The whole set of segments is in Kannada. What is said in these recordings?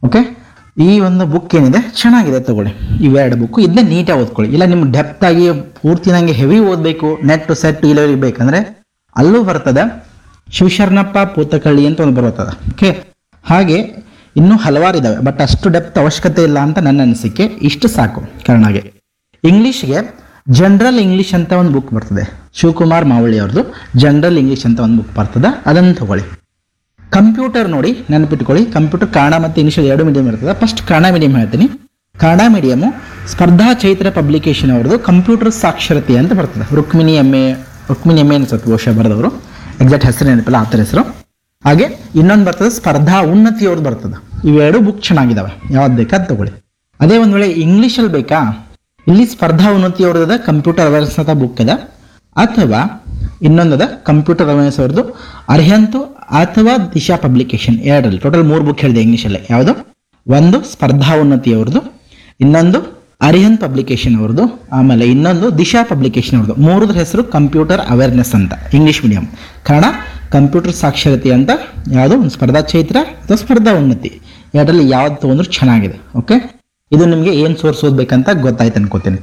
ಓಕೆ ಈ ಒಂದು ಬುಕ್ ಏನಿದೆ ಚೆನ್ನಾಗಿದೆ ತಗೊಳ್ಳಿ ಇವೆರಡು ಬುಕ್ ಇದನ್ನ ನೀಟಾಗಿ ಓದ್ಕೊಳ್ಳಿ ಇಲ್ಲ ನಿಮ್ಗೆ ಡೆಪ್ತ್ ಆಗಿ ಪೂರ್ತಿ ನಂಗೆ ಹೆವಿ ಓದಬೇಕು ನೆಟ್ ಟು ಸೆಟ್ ಈ ಲೆವೆಲ್ ಬೇಕಂದ್ರೆ ಅಲ್ಲೂ ಬರ್ತದೆ ಶಿವಶರಣಪ್ಪ ಪೂತಕಳ್ಳಿ ಅಂತ ಒಂದು ಬರ್ತದೆ ಓಕೆ ಹಾಗೆ ಇನ್ನೂ ಹಲವಾರು ಇದಾವೆ ಬಟ್ ಅಷ್ಟು ಡೆಪ್ತ್ ಅವಶ್ಯಕತೆ ಇಲ್ಲ ಅಂತ ನನ್ನ ಅನಿಸಿಕೆ ಇಷ್ಟು ಸಾಕು ಕರ್ನಾಗೆ ಇಂಗ್ಲಿಷ್ಗೆ ಜನರಲ್ ಇಂಗ್ಲಿಷ್ ಅಂತ ಒಂದು ಬುಕ್ ಬರ್ತದೆ ಶಿವಕುಮಾರ್ ಮಾವಳ್ಳಿ ಅವ್ರದ್ದು ಜನರಲ್ ಇಂಗ್ಲಿಷ್ ಅಂತ ಒಂದು ಬುಕ್ ಬರ್ತದೆ ಅದನ್ನು ತಗೊಳ್ಳಿ ಕಂಪ್ಯೂಟರ್ ನೋಡಿ ನೆನಪಿಟ್ಕೊಳ್ಳಿ ಕಂಪ್ಯೂಟರ್ ಕನ್ನಡ ಮತ್ತು ಇಂಗ್ಲೀಷ್ ಎರಡು ಮೀಡಿಯಂ ಇರ್ತದೆ ಫಸ್ಟ್ ಕನ್ನಡ ಮೀಡಿಯಂ ಹೇಳ್ತೀನಿ ಕನ್ನಡ ಮೀಡಿಯಮು ಸ್ಪರ್ಧಾ ಚೈತ್ರ ಪಬ್ಲಿಕೇಶನ್ ಅವ್ರದ್ದು ಕಂಪ್ಯೂಟರ್ ಸಾಕ್ಷರತೆ ಅಂತ ಬರ್ತದೆ Rukmini M A Rukmini M A ಅನ್ಸುತ್ತೆ ಬಹುಶಃ ಬರೆದವರು ಎಕ್ಸಾಕ್ಟ್ ಹೆಸರು ನೆನಪಿಲ್ಲ ಆತರ ಹೆಸರು ಹಾಗೆ ಇನ್ನೊಂದು ಬರ್ತದೆ ಸ್ಪರ್ಧಾ ಉನ್ನತಿ ಅವ್ರದ್ದು ಬರ್ತದೆ ಇವೆರಡು ಬುಕ್ ಚೆನ್ನಾಗಿದಾವೆ ಯಾವ್ದು ಬೇಕಾ ಅದು ತಗೊಳ್ಳಿ ಅದೇ ಒಂದು ವೇಳೆ ಇಂಗ್ಲೀಷಲ್ಲಿ ಬೇಕಾ ಇಲ್ಲಿ ಸ್ಪರ್ಧಾ ಉನ್ನತಿ ಅವ್ರದ್ದು ಕಂಪ್ಯೂಟರ್ ಅವೇರ್ನೆಸ್ ಅಂತ ಬುಕ್ ಅದ ಅಥವಾ ಇನ್ನೊಂದದ ಕಂಪ್ಯೂಟರ್ ಅವೇರ್ನೆಸ್ ಅವ್ರದ್ದು ಅರ್ಹಂತು ಅಥವಾ ದಿಶಾ ಪಬ್ಲಿಕೇಶನ್ ಎರಡರಲ್ಲಿ ಟೋಟಲ್ ಮೂರು ಬುಕ್ ಹೇಳಿದೆ ಇಂಗ್ಲೀಷಲ್ಲೇ ಯಾವುದು ಒಂದು ಸ್ಪರ್ಧಾ ಉನ್ನತಿ ಅವ್ರದ್ದು ಇನ್ನೊಂದು ಅರಿಹಂತ್ ಪಬ್ಲಿಕೇಶನ್ ಅವ್ರದ್ದು ಆಮೇಲೆ ಇನ್ನೊಂದು ದಿಶಾ ಪಬ್ಲಿಕೇಶನ್ ಅವ್ರದ್ದು ಮೂರದ್ರ ಹೆಸರು ಕಂಪ್ಯೂಟರ್ ಅವೇರ್ನೆಸ್ ಅಂತ ಇಂಗ್ಲಿಷ್ ಮೀಡಿಯಂ ಕನ್ನಡ ಕಂಪ್ಯೂಟರ್ ಸಾಕ್ಷರತೆ ಅಂತ ಯಾವುದು ಒಂದು ಸ್ಪರ್ಧಾ ಚೈತ್ರ ಅಥವಾ ಸ್ಪರ್ಧಾ ಉನ್ನತಿ ಎರಡರಲ್ಲಿ ಯಾವ್ದು ತೊಗೊಂಡ್ರು ಚೆನ್ನಾಗಿದೆ ಓಕೆ ಇದು ನಿಮಗೆ ಏನು ಸೋರ್ಸ್ ಓದ್ಬೇಕಂತ ಗೊತ್ತಾಯ್ತು ಅನ್ಕೋತೀನಿ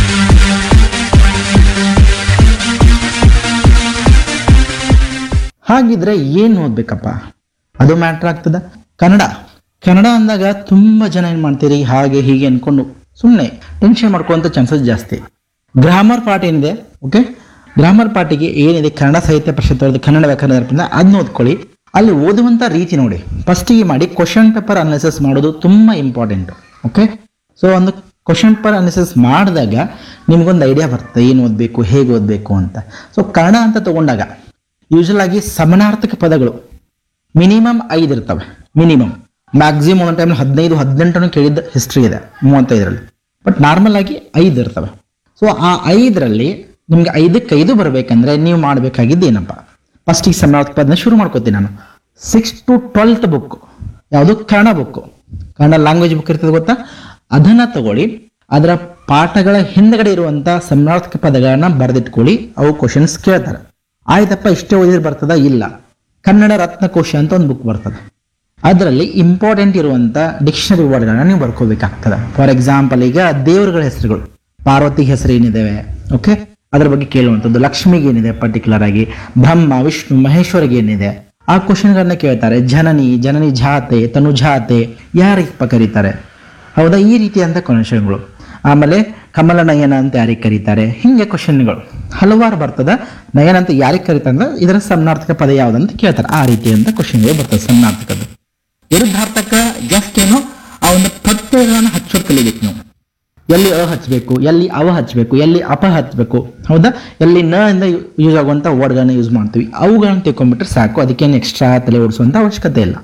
ಹಾಗಿದ್ರೆ ಏನು ಓದ್ಬೇಕಪ್ಪ ಅದು ಮ್ಯಾಟ್ರ್ ಆಗ್ತದ ಕನ್ನಡ ಕನ್ನಡ ಅಂದಾಗ ತುಂಬ ಜನ ಏನು ಮಾಡ್ತೀರಿ ಹಾಗೆ ಹೀಗೆ ಅನ್ಕೊಂಡು ಸುಮ್ಮನೆ ಟೆನ್ಷನ್ ಮಾಡ್ಕೊಳ್ಳೋಂಥ ಚಾನ್ಸಸ್ ಜಾಸ್ತಿ ಗ್ರಾಮರ್ ಪಾರ್ಟ್ ಏನಿದೆ ಓಕೆ ಗ್ರಾಮರ್ ಪಾರ್ಟಿಗೆ ಏನಿದೆ ಕನ್ನಡ ಸಾಹಿತ್ಯ ಪರಿಷತ್ ಅವ್ರದ್ದು ಕನ್ನಡ ವ್ಯಾಕರಣ ದರ್ಪಣ ಅದನ್ನ ಓದ್ಕೊಳ್ಳಿ ಅಲ್ಲಿ ಓದುವಂಥ ರೀತಿ ನೋಡಿ ಫಸ್ಟಿಗೆ ಮಾಡಿ ಕ್ವಶನ್ ಪೇಪರ್ ಅನಾಲಿಸಿಸ್ ಮಾಡೋದು ತುಂಬ ಇಂಪಾರ್ಟೆಂಟ್ ಓಕೆ ಸೊ ಒಂದು ಕ್ವಶನ್ ಪೇಪರ್ ಅನಾಲಿಸಿಸ್ ಮಾಡಿದಾಗ ನಿಮ್ಗೊಂದು ಐಡಿಯಾ ಬರುತ್ತೆ ಏನು ಓದಬೇಕು ಹೇಗೆ ಓದಬೇಕು ಅಂತ ಸೊ ಕನ್ನಡ ಅಂತ ತಗೊಂಡಾಗ ಯೂಶಲ್ ಆಗಿ ಸಮಾನಾರ್ಥಕ ಪದಗಳು ಮಿನಿಮಮ್ ಐದು ಇರ್ತವೆ ಮಿನಿಮಮ್ ಮ್ಯಾಕ್ಸಿಮಮ್ ಒಂದು ಟೈಮ್ ಹದಿನೈದು ಹದಿನೆಂಟನ್ನು ಕೇಳಿದ ಹಿಸ್ಟ್ರಿ ಇದೆ ಮೂವತ್ತೈದರಲ್ಲಿ ಬಟ್ ನಾರ್ಮಲ್ ಆಗಿ ಐದು ಇರ್ತವೆ ಸೊ ಆ ಐದರಲ್ಲಿ ನಿಮ್ಗೆ ಐದಕ್ಕೆ ಐದು ಬರಬೇಕಂದ್ರೆ ನೀವು ಮಾಡಬೇಕಾಗಿದ್ದು ಏನಪ್ಪ ಫಸ್ಟಿಗೆ ಸಮಾನಾರ್ಥಕ ಪದನ ಶುರು ಮಾಡ್ಕೋತೀನಿ ನಾನು ಸಿಕ್ಸ್ ಟು ಟ್ವೆಲ್ತ್ ಬುಕ್ ಯಾವುದು Kannada book Kannada language book ಇರ್ತದೆ ಗೊತ್ತಾ ಅದನ್ನ ತಗೊಳ್ಳಿ ಅದರ ಪಾಠಗಳ ಹಿಂದ್ಗಡೆ ಇರುವಂತ ಸಮಾನಾರ್ಥಕ ಪದಗಳನ್ನ ಬರೆದಿಟ್ಕೊಳ್ಳಿ ಅವು ಕ್ವಶನ್ಸ್ ಕೇಳ್ತಾರೆ ಆಯ್ತಪ್ಪ ಇಷ್ಟೇ ಓದಿದ್ರೆ ಬರ್ತದ ಇಲ್ಲ ಕನ್ನಡ ರತ್ನಕೋಶ ಅಂತ ಒಂದು ಬುಕ್ ಬರ್ತದೆ ಅದರಲ್ಲಿ ಇಂಪಾರ್ಟೆಂಟ್ ಇರುವಂತ ಡಿಕ್ಷನರಿ ವರ್ಡ್ಗಳನ್ನ ನೀವು ಬರ್ಕೋಬೇಕಾಗ್ತದೆ ಫಾರ್ ಎಕ್ಸಾಂಪಲ್ ಈಗ ದೇವರುಗಳ ಹೆಸರುಗಳು ಪಾರ್ವತಿ ಹೆಸರು ಏನಿದಾವೆ ಓಕೆ ಅದ್ರ ಬಗ್ಗೆ ಕೇಳುವಂಥದ್ದು ಲಕ್ಷ್ಮಿಗೆ ಏನಿದೆ ಪರ್ಟಿಕ್ಯುಲರ್ ಆಗಿ ಬ್ರಹ್ಮ ವಿಷ್ಣು ಮಹೇಶ್ವರಿಗೆ ಏನಿದೆ ಆ ಕ್ವಶನ್ಗಳನ್ನ ಕೇಳ್ತಾರೆ ಜನನಿ ಜನನಿ ಜಾತೆ ತನು ಜಾತೆ ಯಾರಿಗಪ್ಪ ಕರೀತಾರೆ ಹೌದಾ ಈ ರೀತಿಯಂತ ಕ್ವಶನ್ಗಳು ಆಮೇಲೆ ಕಮಲ ನಯನ ಅಂತ ಯಾರಿಗೆ ಕರೀತಾರೆ ಹಿಂಗೆ ಕ್ವಶನ್ಗಳು ಹಲವಾರು ಬರ್ತದ ನಯನ ಅಂತ ಯಾರಿಗೆ ಕರೀತಾರೆ ಅಂದ್ರೆ ಇದರ ಸಮ್ನಾರ್ಥಕ ಪದ ಯಾವುದಂತ ಕೇಳ್ತಾರೆ ಆ ರೀತಿಯಂತ ಕ್ವಶನ್ಗಳು ಬರ್ತದೆ ಸಮ್ನಾರ್ಥಕದ್ದು ವಿರುದ್ಧಾರ್ಥಕ ಜಸ್ಟ್ ಏನು ಆ ಒಂದು ಪ್ರತ್ಯಯಗಳನ್ನು ಹಚ್ಚೋದು ಕಲಿಬೇಕು ನೀವು ಎಲ್ಲಿ ಅ ಹಚ್ಚಬೇಕು ಎಲ್ಲಿ ಅವ ಹಚ್ಚಬೇಕು ಎಲ್ಲಿ ಅಪ ಹಚ್ಚಬೇಕು ಹೌದಾ ಎಲ್ಲಿ ನ ಇಂದ ಯೂಸ್ ಆಗುವಂಥ ವರ್ಡ್ಗಳನ್ನ ಯೂಸ್ ಮಾಡ್ತೀವಿ ಅವುಗಳನ್ನ ತಿಳ್ಕೊಂಡ್ಬಿಟ್ರೆ ಸಾಕು ಅದಕ್ಕೇನು ಎಕ್ಸ್ಟ್ರಾ ತಲೆ ಓಡಿಸುವಂಥ ಅವಶ್ಯಕತೆ ಇಲ್ಲ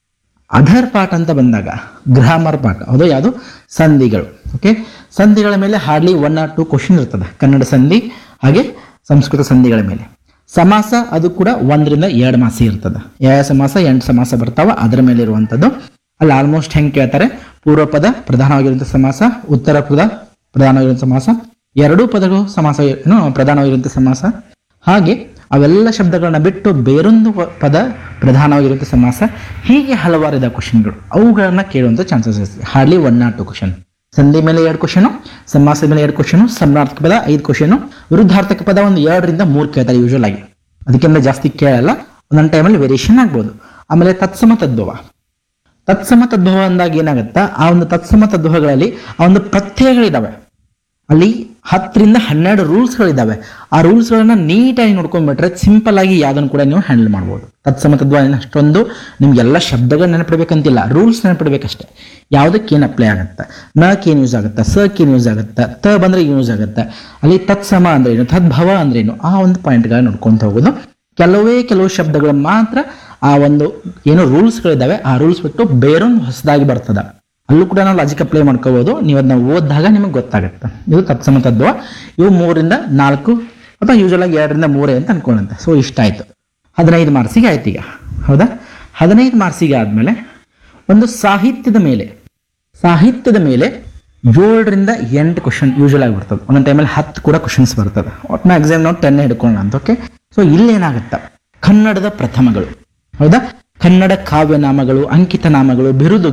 ಅಧರ್ ಪಾಠ ಅಂತ ಬಂದಾಗ ಗ್ರಾಮರ್ ಪಾಠ ಅದು ಯಾವುದು ಸಂಧಿಗಳು ಓಕೆ ಸಂಧಿಗಳ ಮೇಲೆ hardly one or two question ಇರ್ತದೆ ಕನ್ನಡ ಸಂಧಿ ಹಾಗೆ ಸಂಸ್ಕೃತ ಸಂಧಿಗಳ ಮೇಲೆ ಸಮಾಸ ಅದು ಕೂಡ ಒಂದರಿಂದ ಎರಡು ಮಾಸ ಇರ್ತದೆ ಯಾವ ಸಮಾಸ ಎಂಟು ಸಮಾಸ ಬರ್ತಾವ ಅದರ ಮೇಲೆ ಇರುವಂಥದ್ದು ಅಲ್ಲಿ ಆಲ್ಮೋಸ್ಟ್ ಹೆಂಗೆ ಕೇಳ್ತಾರೆ ಪೂರ್ವ ಪದ ಪ್ರಧಾನವಾಗಿರುವಂಥ ಸಮಾಸ ಉತ್ತರ ಪದ ಪ್ರಧಾನವಾಗಿರುವಂಥ ಸಮಾಸ ಎರಡೂ ಪದಗಳು ಸಮಾಸ ಏನು ಪ್ರಧಾನವಾಗಿರುವಂಥ ಸಮಾಸ ಹಾಗೆ ಅವೆಲ್ಲ ಶಬ್ದಗಳನ್ನ ಬಿಟ್ಟು ಬೇರೊಂದು ಪ- ಪದ ಪ್ರಧಾನವಾಗಿರುವಂಥ ಸಮಾಸ ಹೀಗೆ ಹಲವಾರು ಇದೆ ಕ್ವಶನ್ಗಳು ಅವುಗಳನ್ನ ಕೇಳುವಂಥ ಚಾನ್ಸಸ್ ಇರ್ತದೆ hardly one not two question ಸಂಧಿ ಮೇಲೆ ಎರಡು ಕ್ವಶನು ಸಮಾಸದ ಮೇಲೆ ಎರಡು ಕ್ವಶನು ಸಮಾನಾರ್ಥಕ ಪದ ಐದು ಕ್ವಶನು ವಿರುದ್ಧಾರ್ಥಕ ಪದ ಒಂದು ಎರಡರಿಂದ ಮೂರು ಕೇಳ್ತಾರೆ ಯೂಶಲ್ ಆಗಿ ಅದಕ್ಕಿಂತ ಜಾಸ್ತಿ ಕೇಳಲ್ಲ ಒಂದೊಂದು ಟೈಮಲ್ಲಿ ವೇರಿಯೇಷನ್ ಆಗ್ಬೋದು ಆಮೇಲೆ ತತ್ಸಮ ತದ್ಭವ ತತ್ಸಮ ತದ್ಭವ ಅಂದಾಗ ಏನಾಗುತ್ತಾ ಆ ಒಂದು ತತ್ಸಮ ತದ್ಭವಗಳಲ್ಲಿ ಆ ಒಂದು ಪ್ರತ್ಯಯಗಳಿದಾವೆ ಅಲ್ಲಿ ಹತ್ತರಿಂದ ಹನ್ನೆರಡು ರೂಲ್ಸ್ಗಳಿದ್ದಾವೆ ಆ ರೂಲ್ಸ್ಗಳನ್ನ ನೀಟಾಗಿ ನೋಡ್ಕೊಂಡ್ಬಿಟ್ರೆ ಸಿಂಪಲ್ ಆಗಿ ಯಾವ್ದನ್ನು ಕೂಡ ನೀವು ಹ್ಯಾಂಡಲ್ ಮಾಡ್ಬೋದು ತತ್ಸಮ ತದ್ಭವ ಏನು ಅಷ್ಟೊಂದು ನಿಮ್ಗೆಲ್ಲ ಶಬ್ದಗಳು ನೆನಪಿಡ್ಬೇಕಂತಿಲ್ಲ ರೂಲ್ಸ್ ನೆನಪಿಡ್ಬೇಕಷ್ಟೇ ಯಾವುದಕ್ಕೆ ಏನು ಅಪ್ಲೈ ಆಗುತ್ತೆ ನಕ್ಕೆ ಏನು ಯೂಸ್ ಆಗುತ್ತೆ ಸಕ್ಕೆ ಏನು ಯೂಸ್ ಆಗುತ್ತೆ ತ ಬಂದ್ರೆ ಏನು ಯೂಸ್ ಆಗುತ್ತೆ ಅಲ್ಲಿ ತತ್ಸಮ ಅಂದ್ರೆ ಏನು ತದ್ಭವ ಅಂದ್ರೆ ಏನು ಆ ಒಂದು ಪಾಯಿಂಟ್ಗಳನ್ನ ನೋಡ್ಕೊಂತ ಹೋಗೋದು ಕೆಲವೇ ಕೆಲವು ಶಬ್ದಗಳು ಮಾತ್ರ ಆ ಒಂದು ಏನು ರೂಲ್ಸ್ಗಳಿದ್ದಾವೆ ಆ ರೂಲ್ಸ್ ಬಿಟ್ಟು ಬೇರೊಂದು ಹೊಸದಾಗಿ ಬರ್ತದೆ ಅಲ್ಲೂ ಕೂಡ ನಾವು ಲಾಜಿಕ್ ಅಪ್ಲೈ ಮಾಡ್ಕೋಬಹುದು ನೀವು ಅದನ್ನ ಓದಿದಾಗ ನಿಮಗೆ ಗೊತ್ತಾಗುತ್ತೆ ಇದು ತತ್ಸಮ ತತ್ವ ಇವು ಮೂರಿಂದ ನಾಲ್ಕು ಅಥವಾ ಯೂಶಲ್ ಆಗಿ ಎರಡರಿಂದ ಮೂರೇ ಅಂತ ಅನ್ಕೊಳ್ಳುತ್ತೆ ಸೊ ಇಷ್ಟ ಆಯ್ತು ಹದಿನೈದು ಮಾರ್ಕ್ಸಿಗೆ ಆಯ್ತು ಈಗ ಹೌದಾ ಹದಿನೈದು ಮಾರ್ಕ್ಸಿಗೆ ಆದ್ಮೇಲೆ ಒಂದು ಸಾಹಿತ್ಯದ ಮೇಲೆ ಸಾಹಿತ್ಯದ ಮೇಲೆ ಏಳರಿಂದ ಎಂಟು ಕ್ವಶನ್ ಯೂಶಲ್ ಆಗಿ ಬರ್ತದೆ ಒಂದೊಂದು ಟೈಮಲ್ಲಿ ಹತ್ತು ಕೂಡ ಕ್ವಶನ್ಸ್ ಬರ್ತದೆ ಒಟ್ಟು ಮ್ಯಾಕ್ಸಿಮಮ್ ನಾವು ಟೆನ್ ಹಿಡ್ಕೊಳ್ಳೋಣ ಅಂತ ಓಕೆ ಸೊ ಇಲ್ಲೇನಾಗುತ್ತಾ ಕನ್ನಡದ ಪ್ರಥಮಗಳು ಹೌದಾ ಕನ್ನಡ ಕಾವ್ಯ ನಾಮಗಳು ಅಂಕಿತ ನಾಮಗಳು ಬಿರುದು